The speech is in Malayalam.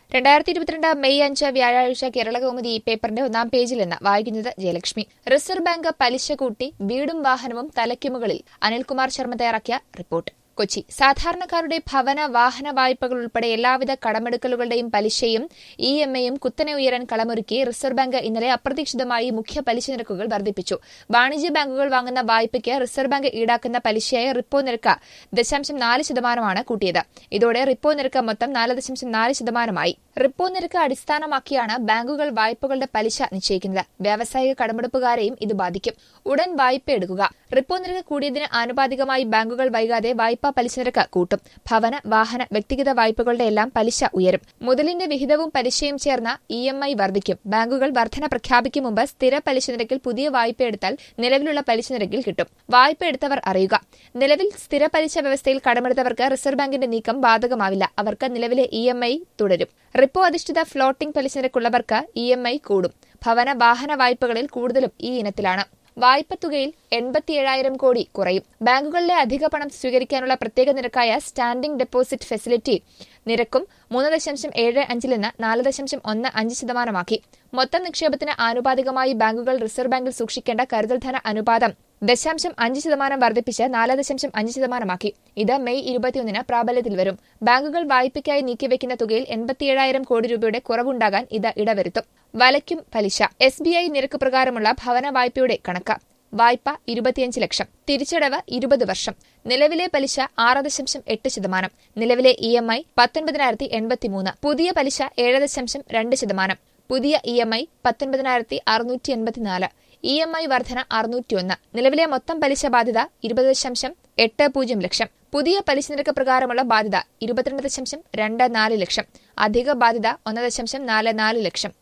രണ്ടായിരത്തി ഇരുപത്തിരണ്ട് മെയ് അഞ്ച് വ്യാഴാഴ്ച കേരള കൗമുദി ഈ പേപ്പറിന്റെ ഒന്നാം പേജിൽ നിന്ന് വായിക്കുന്നത് ജയലക്ഷ്മി റിസർവ് ബാങ്ക് പലിശ കൂട്ടി വീടും വാഹനവും തലയ്ക്കുമുകളിൽ അനിൽകുമാർ ശർമ്മ തയ്യാറാക്കിയ റിപ്പോർട്ട് കൊച്ചി സാധാരണക്കാരുടെ ഭവന വാഹന വായ്പകൾ ഉൾപ്പെടെ എല്ലാവിധ കടമെടുക്കലുകളുടെയും പലിശയും ഇ എം ഐയും കുത്തനെ ഉയരാൻ കളമൊരുക്കി റിസർവ് ബാങ്ക് ഇന്നലെ അപ്രതീക്ഷിതമായി മുഖ്യ പലിശ നിരക്കുകൾ വർദ്ധിപ്പിച്ചു വാണിജ്യ ബാങ്കുകൾ വാങ്ങുന്ന വായ്പയ്ക്ക് റിസർവ് ബാങ്ക് ഈടാക്കുന്ന പലിശയായ റിപ്പോ നിരക്ക് ദശാംശം നാല് ശതമാനമാണ് കൂട്ടിയത് ഇതോടെ റിപ്പോ നിരക്ക് മൊത്തം നാല് ദശാംശം നാല് ശതമാനമായി റിപ്പോ നിരക്ക് അടിസ്ഥാനമാക്കിയാണ് ബാങ്കുകൾ വായ്പകളുടെ പലിശ നിശ്ചയിക്കുന്നത് വ്യാവസായിക കടമെടുപ്പുകാരെയും ഇത് ബാധിക്കും ഉടൻ വായ്പ എടുക്കുക റിപ്പോ നിരക്ക് കൂടിയതിന് ആനുപാതികമായി ബാങ്കുകൾ വൈകാതെ വായ്പാ പലിശ നിരക്ക് കൂട്ടും ഭവന വാഹന വ്യക്തിഗത വായ്പകളുടെ എല്ലാം പലിശ ഉയരും മുതലിന്റെ വിഹിതവും പലിശയും ചേർന്ന ഇ എം ഐ വർദ്ധിക്കും ബാങ്കുകൾ വർധന പ്രഖ്യാപിക്കും മുമ്പ് സ്ഥിര പലിശ നിരക്കിൽ പുതിയ വായ്പ എടുത്താൽ നിലവിലുള്ള പലിശ നിരക്കിൽ കിട്ടും വായ്പ എടുത്തവർ അറിയുക നിലവിൽ സ്ഥിര പലിശ വ്യവസ്ഥയിൽ കടമെടുത്തവർക്ക് റിസർവ് ബാങ്കിന്റെ നീക്കം ബാധകമാവില്ല അവർക്ക് നിലവിലെ ഇ എം ഐ തുടരും റിപ്പോ അധിഷ്ഠിത ഫ്ലോട്ടിംഗ് പലിശ നിരക്കുള്ളവർക്ക് ഇ എം ഐ കൂടും ഭവന വാഹന വായ്പകളിൽ കൂടുതലും ഈ ഇനത്തിലാണ് വായ്പ തുകയിൽ എൺപത്തിയേഴായിരം കോടി കുറയും ബാങ്കുകളിലെ അധിക പണം സ്വീകരിക്കാനുള്ള പ്രത്യേക നിരക്കായ സ്റ്റാൻഡിംഗ് ഡെപ്പോസിറ്റ് ഫെസിലിറ്റി നിരക്കും മൂന്ന് ദശാംശം ഏഴ് അഞ്ചിൽ നിന്ന് നാല് ദശാംശം ഒന്ന് അഞ്ച് ശതമാനമാക്കി മൊത്തം നിക്ഷേപത്തിന് ആനുപാതികമായി ബാങ്കുകൾ റിസർവ് ബാങ്കിൽ സൂക്ഷിക്കേണ്ട കരുതൽ ധന അനുപാതം ദശാംശം അഞ്ച് ശതമാനം വർദ്ധിപ്പിച്ച് നാല് ദശാംശം അഞ്ച് ശതമാനമാക്കി ഇത് മെയ് ഇരുപത്തിയൊന്നിന് പ്രാബല്യത്തിൽ വരും ബാങ്കുകൾ വായ്പയ്ക്കായി നീക്കിവെക്കുന്ന തുകയിൽ എൺപത്തിയേഴായിരം കോടി രൂപയുടെ കുറവുണ്ടാകാൻ ഇത് ഇടവരുത്തും വലയ്ക്കും പലിശ എസ് ബി ഐ നിരക്ക് പ്രകാരമുള്ള ഭവന വായ്പയുടെ കണക്ക് വായ്പ ഇരുപത്തിയഞ്ച് ലക്ഷം തിരിച്ചടവ് ഇരുപത് വർഷം നിലവിലെ പലിശ ആറ് ദശാംശം എട്ട് ശതമാനം നിലവിലെ ഇ എം ഐ പത്തൊൻപതിനായിരത്തി എൺപത്തിമൂന്ന് പുതിയ പലിശ ഏഴ് ദശാംശം രണ്ട് ശതമാനം പുതിയ ഇ എം ഐ പത്തൊൻപതിനായിരത്തി അറുന്നൂറ്റി എൺപത്തിനാല് ഇ എം ഐ വർധന അറുന്നൂറ്റിയൊന്ന് നിലവിലെ മൊത്തം പലിശ ബാധ്യത ഇരുപത് ദശാംശം എട്ട് പൂജ്യം ലക്ഷം പുതിയ പലിശ നിരക്ക് പ്രകാരമുള്ള ബാധ്യത ഇരുപത്തിരണ്ട് ദശാംശം രണ്ട് നാല് ലക്ഷം അധിക ബാധ്യത ഒന്ന് ദശാംശം നാല് നാല് ലക്ഷം